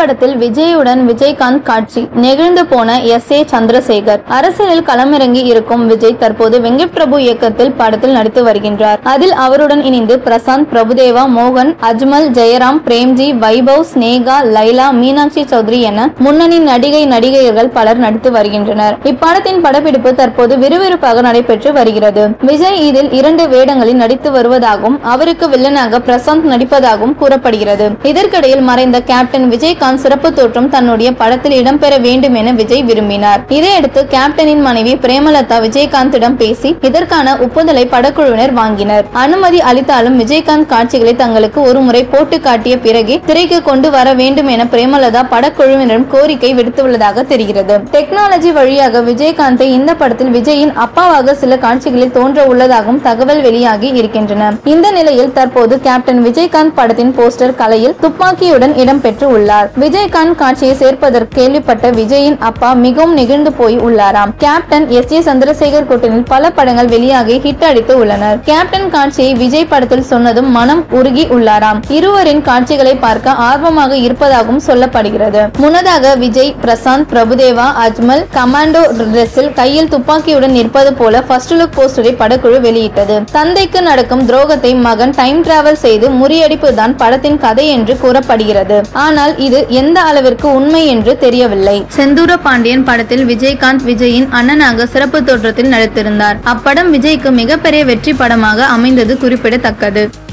படத்தில் விஜயுடன் விஜயகாந்த் காட்சி நெகிழ்ந்து போன எஸ் ஏ சந்திரசேகர் அரசியலில் களமிறங்கி இருக்கும் விஜய் தற்போது வெங்கட் பிரபு இயக்கத்தில் படத்தில் நடித்து வருகின்றார் அதில் அவருடன் இணைந்து பிரசாந்த் பிரபுதேவா மோகன் அஜ்மல் ஜெயராம் பிரேம்ஜி வைபவ் ஸ்னேகா லைலா மீனாட்சி சௌத்ரி என முன்னணி நடிகை நடிகையர்கள் பலர் நடித்து வருகின்றனர் இப்படத்தின் படப்பிடிப்பு தற்போது விறுவிறுப்பாக நடைபெற்று வருகிறது விஜய் இதில் இரண்டு வேடங்களில் நடித்து வருவதாகவும் அவருக்கு வில்லனாக பிரசாந்த் நடிப்பதாகவும் கூறப்படுகிறது இதற்கிடையில் மறைந்த கேப்டன் விஜயகாந்த் சிறப்பு தோற்றம் தன்னுடைய படத்தில் இடம்பெற வேண்டும் என விஜய் விரும்பினார் இதையடுத்து கேப்டனின் மனைவி பிரேமலதா விஜயகாந்திடம் பேசி இதற்கான ஒப்புதலை படக்குழுவினர் வாங்கினர் அனுமதி அளித்தாலும் விஜயகாந்த் காட்சிகளை தங்களுக்கு ஒருமுறை போட்டு காட்டிய பிறகே திரைக்கு கொண்டு வர வேண்டும் என பிரேமலதா படக்குழுவினரும் கோரிக்கை விடுத்துள்ளதாக தெரிகிறது டெக்னாலஜி வழியாக விஜயகாந்தை இந்த படத்தில் விஜயின் அப்பாவாக சில காட்சிகளில் தோன்ற உள்ளதாகவும் தகவல் வெளியாகி இருக்கின்றன இந்த நிலையில் தற்போது கேப்டன் விஜயகாந்த் படத்தின் போஸ்டர் கலையில் துப்பாக்கியுடன் இடம்பெற்று உள்ளார் விஜயகாந்த் காட்சியை சேர்ப்பதற்கு கேள்விப்பட்ட விஜயின் அப்பா மிகவும் நெகிழ்ந்து போய் உள்ளாராம் கேப்டன் எஸ் ஜே சந்திரசேகர் கூட்டணியில் பல படங்கள் வெளியாகி ஹிட் அடித்து உள்ளனர் கேப்டன் காட்சியை விஜய் படத்தில் சொன்னதும் மனம் உருகி உள்ளாராம் இருவரின் காட்சிகளை பார்க்க ஆர்வமாக இருப்பதாகவும் சொல்லப்படுகிறது முன்னதாக விஜய் பிரசாந்த் பிரபுதேவா அஜ்மல் கமாண்டோ ட்ரெஸ்ஸில் கையில் துப்பாக்கியுடன் நிற்பது போல ஃபர்ஸ்ட் லுக் போஸ்டரை படக்குழு வெளியிட்டது தந்தைக்கு நடக்கும் துரோகத்தை மகன் டைம் டிராவல் செய்து முறியடிப்புதான் படத்தின் கதை என்று கூறப்படுகிறது ஆனால் இது எந்த அளவிற்கு உண்மை என்று தெரியவில்லை செந்தூர பாண்டியன் படத்தில் விஜயகாந்த் விஜயின் அண்ணனாக சிறப்பு தோற்றத்தில் நடித்திருந்தார் அப்படம் விஜய்க்கு மிகப்பெரிய வெற்றி படமாக அமைந்தது குறிப்பிடத்தக்கது